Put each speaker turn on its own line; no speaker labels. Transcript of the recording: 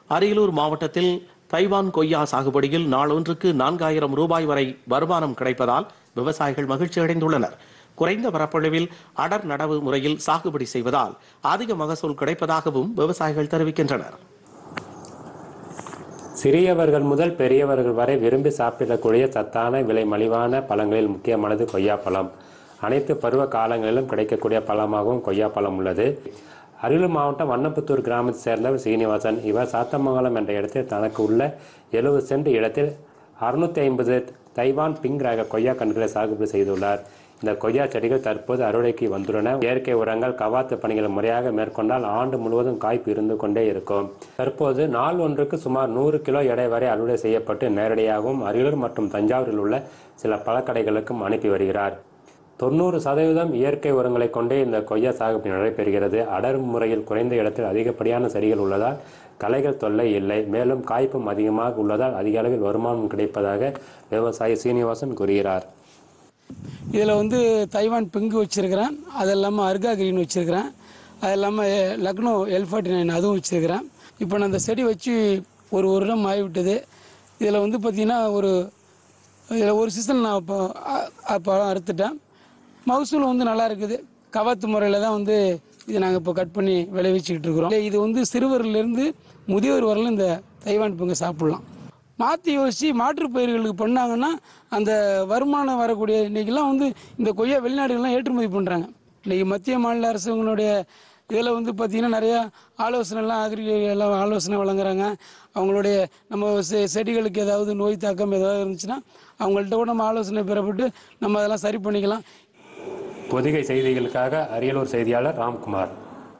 அரியலூர் மாவட்டத்தில் தைவான் கொய்யா சாகுபடியில் நாளொன்றுக்கு நான்காயிரம் ரூபாய் வரை வருமானம் கிடைப்பதால் விவசாயிகள் மகிழ்ச்சி அடைந்துள்ளனர் குறைந்த பரப்பளவில் அடர் நடவு முறையில் சாகுபடி செய்வதால் அதிக மகசூல் கிடைப்பதாகவும் விவசாயிகள் தெரிவிக்கின்றனர்
சிறியவர்கள் முதல் பெரியவர்கள் வரை விரும்பி சாப்பிடக்கூடிய சத்தான விலை மலிவான பழங்களில் முக்கியமானது கொய்யாப்பழம் அனைத்து பருவ காலங்களிலும் கிடைக்கக்கூடிய பழமாகவும் கொய்யாப்பழம் உள்ளது அரியலூர் மாவட்டம் வண்ணப்புத்தூர் கிராமத்தை சேர்ந்தவர் சீனிவாசன் இவர் சாத்தமங்கலம் என்ற இடத்தில் தனக்கு உள்ள எழுபது சென்ட் இடத்தில் அறுநூத்தி ஐம்பது தைவான் பிங்க் ரக கொய்யா கன்றுகளை சாகுபடி செய்துள்ளார் இந்த கொய்யா செடிகள் தற்போது அறுவடைக்கு வந்துள்ளன இயற்கை உரங்கள் கவாத்து பணிகளை முறையாக மேற்கொண்டால் ஆண்டு முழுவதும் காய்ப்பு இருந்து கொண்டே இருக்கும் தற்போது நாள் ஒன்றுக்கு சுமார் நூறு கிலோ எடை வரை அறுவடை செய்யப்பட்டு நேரடியாகவும் அரியலூர் மற்றும் தஞ்சாவூரில் உள்ள சில பழக்கடைகளுக்கும் அனுப்பி வருகிறார் தொண்ணூறு சதவீதம் இயற்கை உரங்களை கொண்டே இந்த கொய்யா சாகுபடி நடைபெறுகிறது அடர் முறையில் குறைந்த இடத்தில் அதிகப்படியான செடிகள் உள்ளதால் களைகள் தொல்லை இல்லை மேலும் காய்ப்பும் அதிகமாக உள்ளதால் அதிக அளவில் வருமானம் கிடைப்பதாக விவசாயி சீனிவாசன் கூறுகிறார்
இதில் வந்து தைவான் பிங்கு வச்சுருக்கிறேன் அது இல்லாமல் அர்கா கிரீன் வச்சுருக்கிறேன் அது இல்லாமல் லக்னோ எல் ஃபார்ட்டி நைன் அதுவும் வச்சுருக்கிறேன் இப்போ நான் அந்த செடி வச்சு ஒரு வருடம் ஆகிவிட்டது இதில் வந்து பார்த்திங்கன்னா ஒரு இதில் ஒரு சீசன் நான் இப்போ அ- அ- பழம் அறுத்துட்டேன் மகசூல் வந்து நல்லா இருக்குது கவாத்து முறையில் தான் வந்து இது நாங்கள் இப்போ கட் பண்ணி விளைவிச்சுக்கிட்டு இருக்கிறோம் இது வந்து சிறுவர்லேருந்து முதியோர் வரலும் இந்த தைவான் பிங்கை சாப்பிட்லாம் மாற்றி யோசித்து மாற்றுப் பயிர்களுக்கு பண்ணாங்கன்னா அந்த வருமானம் வரக்கூடிய இன்னைக்கெல்லாம் வந்து இந்த கொய்யா வெளிநாடுகள்லாம் ஏற்றுமதி பண்ணுறாங்க இன்னைக்கு மத்திய மாநில அரசுங்களுடைய இதில் வந்து பார்த்திங்கன்னா நிறையா ஆலோசனைலாம் அக்ரி எல்லாம் ஆலோசனை வழங்குறாங்க அவங்களுடைய நம்ம செ- செடிகளுக்கு ஏதாவது நோய் தாக்கம் ஏதாவது இருந்துச்சுன்னா அவங்கள்ட்ட கூட நம்ம ஆலோசனை பெறப்பட்டு நம்ம அதெல்லாம் சரி பண்ணிக்கலாம்
பொதிகை செய்திகளுக்காக அரியலூர் செய்தியாளர் ராம்குமார்